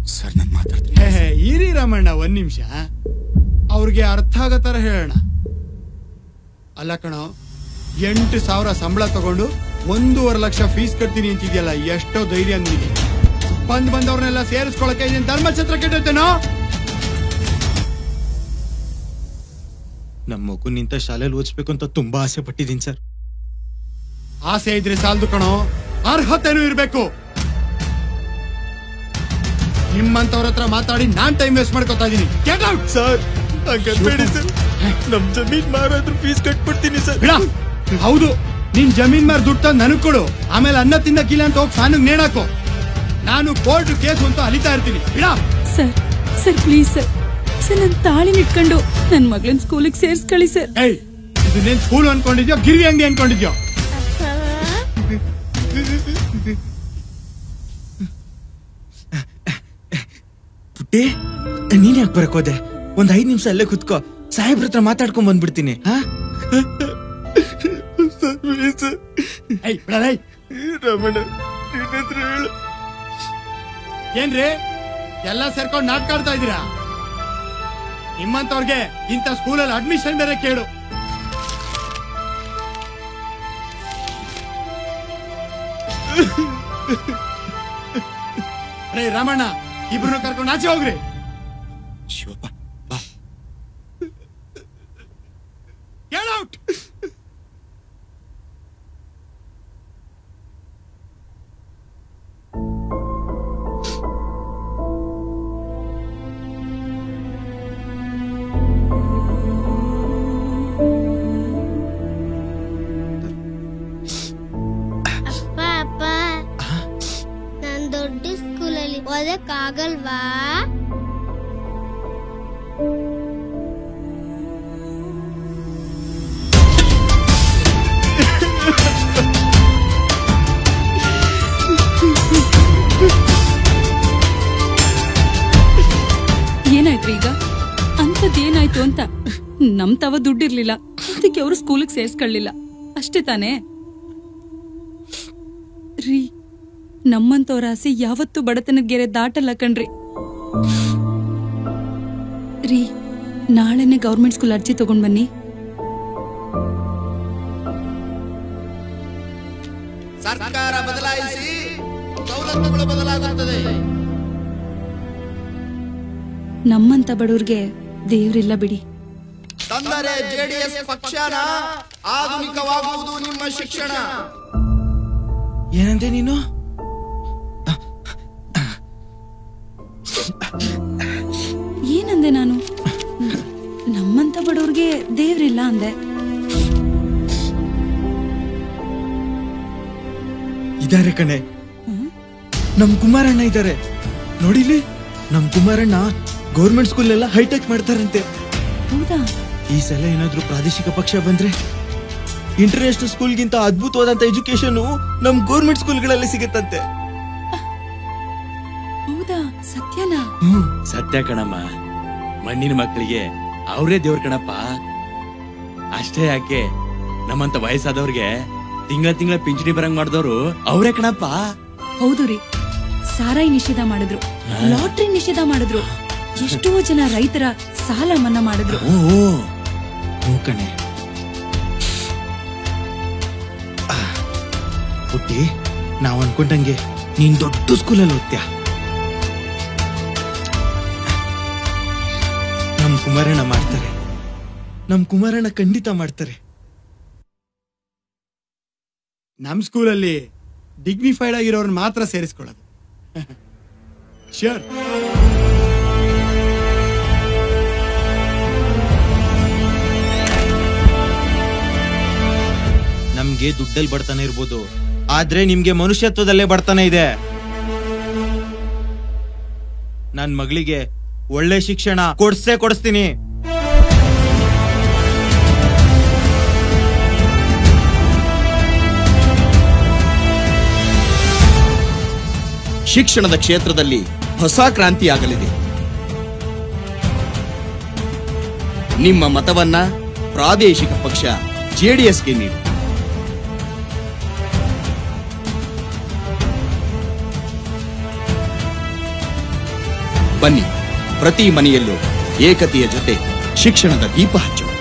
Sir ನಾನು ಮಾತಾಡ್ತೀನಿ ಹೇ ಹೇ, ಇರಿ ರಾಮಣ್ಣ ಒಂದ್ ನಿಮಿಷ ಅವ್ರಿಗೆ ಅರ್ಥ ಆಗೋ ಥರ ಹೇಳೋಣ ಅಲ್ಲ ಕಣೋ ಎಂಟು ಸಾವಿರ ಸಂಬಳ ತಗೊಂಡು ಒಂದೂವರೆ ಲಕ್ಷ ಫೀಸ್ ಕಟ್ತೀನಿ ಅಂತಿದ್ಯಲ್ಲ ಎಷ್ಟೋ ಧೈರ್ಯ ನಿನಗೆ ಬಂದ್ ಬಂದವ್ರನ್ನೆಲ್ಲ ಸೇರಿಸ್ಕೊಳಕ್ಕೆ ಇದನ್ ಧರ್ಮಛತ್ರ ಕೆಟ್ಟೈತೇನೋ ನಮ್ಮ ಮಗು ನಿಂತ ಶಾಲೆಯಲ್ಲಿ ಓದಿಸ್ಬೇಕು ಅಂತ ತುಂಬಾ ಆಸೆ ಪಟ್ಟಿದ್ದೀನಿ ಸರ್ ಆಸೆ ಇದ್ರೆ ಸಾಲದು ಕಣೋ ಅರ್ಹತೆನೂ ಇರ್ಬೇಕು ನಿಮ್ಮಂತವ್ರ ಹತ್ರ ಮಾತಾಡಿ ನಾನ್ ಟೈಮ್ ವೇಸ್ಟ್ ಮಾಡ್ಕೊತಾ ಇದೀನಿ ಗೆಟ್ ಔಟ್ ಸರ್ ಹಂಗನ್ಬೇಡಿ ಸರ್ ನಮ್ ಜಮೀನ್ ಮಾರಾದ್ರೂ ಫೀಸ್ ಕಟ್ಬಿಡ್ತೀನಿ ಸರ್ ಬಿಡ ಹೌದು ನಿನ್ ಜಮೀನ್ ಮೇಲೆ ದುಡ್ಡು ತಂದು ನನಗ್ ಕೊಡು ಆಮೇಲೆ ಅನ್ನ ತಿನ್ನಕ್ಕಿಲ್ಲ ಅಂತ ಹೋಗಿ ಫ್ಯಾನ್ ನೇಣಾಕೋ ನಾನು ಕೋರ್ಟ್ ಕೇಸ್ ಅಂತ ಅಲಿತಾ ಇರ್ತೀನಿ ಬಿಡ sir sir please sir sir ನನ್ನ ತಾಳಿ ಇಟ್ಕೊಂಡು ನನ್ನ ಮಗಳನ್ನ ಸ್ಕೂಲಿಗೆ ಸೇರ್ಸ್ಕೊಳ್ಳಿ ಸರ್ ಏಯ್ ಇದು ನೀನ್ ಸ್ಕೂಲ್ ಅನ್ಕೊಂಡಿದ್ಯೋ ಗಿರ್ವಿ ಅಂಗಡಿ ಅನ್ಕೊಂಡಿದ್ಯೋ ಪುಟ್ಟಿ ನೀನ್ ಯಾಕೆ ಬರಕ್ ಹೋದೆ ಒಂದ್ ಐದ್ ನಿಮಿಷ ಅಲ್ಲೇ ಕುತ್ಕೋ ಸಾಹೇಬ್ರ ಹತ್ರ ಮಾತಾಡ್ಕೊಂಡ್ ಬಂದ್ಬಿಡ್ತೀನಿ ಹಾ ಏಯ್ ಬಿಡಲೇ ರಮಣ ನಿನ್ನ ಹತ್ರ ಹೇಳು ಏನ್ರಿ ಎಲ್ಲ ಸೇರ್ಕೊಂಡು ನಾಟಕ ಆಡ್ತಾ ಇದೀರಾ ನಿಮ್ಮಂತವ್ರಿಗೆ ಇಂಥ ಸ್ಕೂಲಲ್ಲಿ ಅಡ್ಮಿಷನ್ ಬೇರೆ ಕೇಳು ರೇ ರಾಮಣ್ಣ ಇಬ್ರು ಕರ್ಕೊಂಡು ಆಚೆ ಹೋಗ್ರಿ ಶಿವಪ್ಪ ಬಾ Get out! ಅಪ್ಪ ಅಪ್ಪ ನಾನ್ ದೊಡ್ಡ ಸ್ಕೂಲಲ್ಲಿ ಓದಕ್ ಆಗಲ್ವಾ ಏನಾಯ್ತು ಈಗ ಅಂತದ್ದೇನಾಯ್ತು ಅಂತ ನಮ್ ತವ ದುಡ್ಡಿರ್ಲಿಲ್ಲ ಅದಕ್ಕೆ ಅವರು ಸ್ಕೂಲಿಗೆ ಸೇರ್ಸ್ಕೊಳ್ಳಿಲ್ಲ ಅಷ್ಟೇ ತಾನೇ ರೀ ನಮ್ಮಂತವ್ರ ಆಸೆ ಯಾವತ್ತೂ ಬಡತನದ ಗೆರೆ ದಾಟಲ್ಲ ಕಣ್ರಿ ರೀ ನಾಳೆನೆ ಗೌರ್ಮೆಂಟ್ ಸ್ಕೂಲ್ ಅರ್ಜಿ ತಗೊಂಡ್ ಬನ್ನಿ ಸರ್ಕಾರ ಬದಲಾಯಿಸಿ ಸವಲತ್ತುಗಳು ಬದಲಾಗುತ್ತದೆ ನಮ್ಮಂತ ಬಡವ್ರಿಗೆ ದೇವ್ರಿಲ್ಲ ಬಿಡಿ ತಂದರೆ ಜೆಡಿಎಸ್ ಪಕ್ಷನ ಆಧುನಿಕವಾಗುವುದು ನಿಮ್ಮ ಶಿಕ್ಷಣ ಏನಂದೆ ನೀನು ಏನಂದೆ ನಾನು ನಮ್ಮಂತ ಬಡವ್ರಿಗೆ ದೇವ್ರಿಲ್ಲ ಅಂದೆ ಇದಾರೆ ಕಣೆ ನಮ್ ಕುಮಾರಣ್ಣ ಇದಾರೆ ನೋಡಿಲಿ ನಮ್ ಕುಮಾರಣ್ಣ ಗೌರ್ಮೆಂಟ್ ಸ್ಕೂಲ್ ಎಲ್ಲ ಹೈಟೆಕ್ ಮಾಡ್ತಾರಂತೆ ಹೌದಾ ಈ ಸಲ ಏನಾದ್ರೂ ಪ್ರಾದೇಶಿಕ ಪಕ್ಷ ಬಂದ್ರೆ ಇಂಟರ್ನ್ಯಾಷನಲ್ ಸ್ಕೂಲ್ಗಿಂತ ಅದ್ಭುತವಾದಂತ ಎಜುಕೇಶನ್ ನಮ್ ಗೌರ್ಮೆಂಟ್ ಸ್ಕೂಲ್ಗಳಲ್ಲಿ ಸಿಗುತ್ತಂತೆ ಹೌದಾ ಸತ್ಯನಾ ಸತ್ಯ ಕಣಮ್ಮ ಮಣ್ಣಿನ ಮಕ್ಕಳಿಗೆ ಅವರೇ ದೇವ್ರ ಕಣಪ್ಪ ಅಷ್ಟೇ ಯಾಕೆ ನಮ್ಮಂತ ವಯಸ್ಸಾದವ್ರಿಗೆ ತಿಂಗಳ ತಿಂಗಳ ಪಿಂಚಣಿ ಬರಂಗ್ ಮಾಡಿದವರು ಅವರೇ ಕಣಪ್ಪ ಹೌದು ರೀ ಸಾರಾಯಿ ನಿಷೇಧ ಮಾಡಿದ್ರು ಲಾಟ್ರಿ ನಿಷೇಧ ಮಾಡಿದ್ರು ಎಷ್ಟೋ ಜನ ರೈತರ ಸಾಲ ಮನ್ನಾ ಮಾಡಿದ್ರು ಓ ಹ್ಞೂ ಕಣೆ ಆ, ಪುಟ್ಟಿ ನಾವ್ ಅನ್ಕೊಂಡಂಗೆ ನೀನ್ ದೊಡ್ಡ ಸ್ಕೂಲಲ್ಲಿ ಓದ್ತ್ಯಾ ನಮ್ ಕುಮಾರಣ್ಣ ಮಾಡ್ತಾರೆ ನಮ್ ಕುಮಾರಣ್ಣ ಖಂಡಿತ ಮಾಡ್ತಾರೆ ನಮ್ ಸ್ಕೂಲಲ್ಲಿ ಡಿಗ್ನಿಫೈಡ್ ಆಗಿರೋರ್ನ ಮಾತ್ರ ಸೇರಿಸ್ಕೊಳ್ಳೋದು ಶ್ಯೂರ್ ನಮ್ಗೆ ದುಡ್ಡಲ್ಲಿ ಬಡತನ ಇರ್ಬೋದು ಆದ್ರೆ ನಿಮ್ಗೆ ಮನುಷ್ಯತ್ವದಲ್ಲೇ ಬಡತನ ಇದೆ ನನ್ ಮಗಳಿಗೆ ಒಳ್ಳೆ ಶಿಕ್ಷಣ ಕೊಡ್ಸೇ ಕೊಡಿಸ್ತೀನಿ ಶಿಕ್ಷಣದ ಕ್ಷೇತ್ರದಲ್ಲಿ ಹೊಸ ಕ್ರಾಂತಿಯಾಗಲಿದೆ ನಿಮ್ಮ ಮತವನ್ನ ಪ್ರಾದೇಶಿಕ ಪಕ್ಷ ಜೆಡಿಎಸ್ಗೆ ನೀಡಿ ಬನ್ನಿ ಪ್ರತಿ ಮನೆಯಲ್ಲೂ ಏಕತೆಯ ಜೊತೆ ಶಿಕ್ಷಣದ ದೀಪ ಹಚ್ಚೋಣ